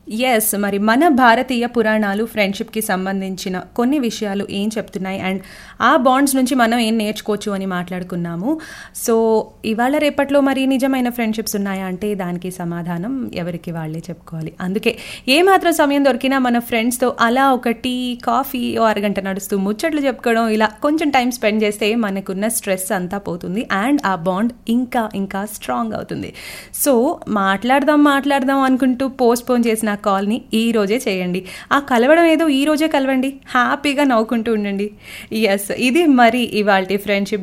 yes మరి మన భారతీయ పురాణాలు ఫ్రెండ్షిప్కి సంబంధించిన కొన్ని విషయాలు ఏం చెప్తున్నాయి అండ్ ఆ బాండ్స్ నుంచి మనం ఏం నేర్చుకోవచ్చు అని మాట్లాడుకున్నాము సో ఇవాళ రేపట్లో మరి నిజమైన ఫ్రెండ్షిప్స్ ఉన్నాయా అంటే దానికి సమాధానం ఎవరికి వాళ్ళే చెప్పుకోవాలి అందుకే ఏ మాత్రం సమయం దొరికినా మన ఫ్రెండ్స్తో అలా ఒక టీ కాఫీ ఓ అరగంట నడుస్తూ ముచ్చట్లు చెప్పుకోవడం ఇలా కొంచెం టైం స్పెండ్ చేస్తే మనకున్న స్ట్రెస్ అంతా పోతుంది అండ్ ఆ బాండ్ ఇంకా ఇంకా స్ట్రాంగ్ అవుతుంది సో మాట్లాడదాం మాట్లాడదాం అనుకుంటూ పోస్ట్ పోన్ చేసిన ఆ కాల్ని ఈ రోజే చేయండి ఆ కలవడం ఏదో ఈ రోజే కలవండి హ్యాపీగా నవ్వుకుంటూ ఉండండి ఎస్ ఇది మరి ఇవాళ ఫ్రెండ్షిప్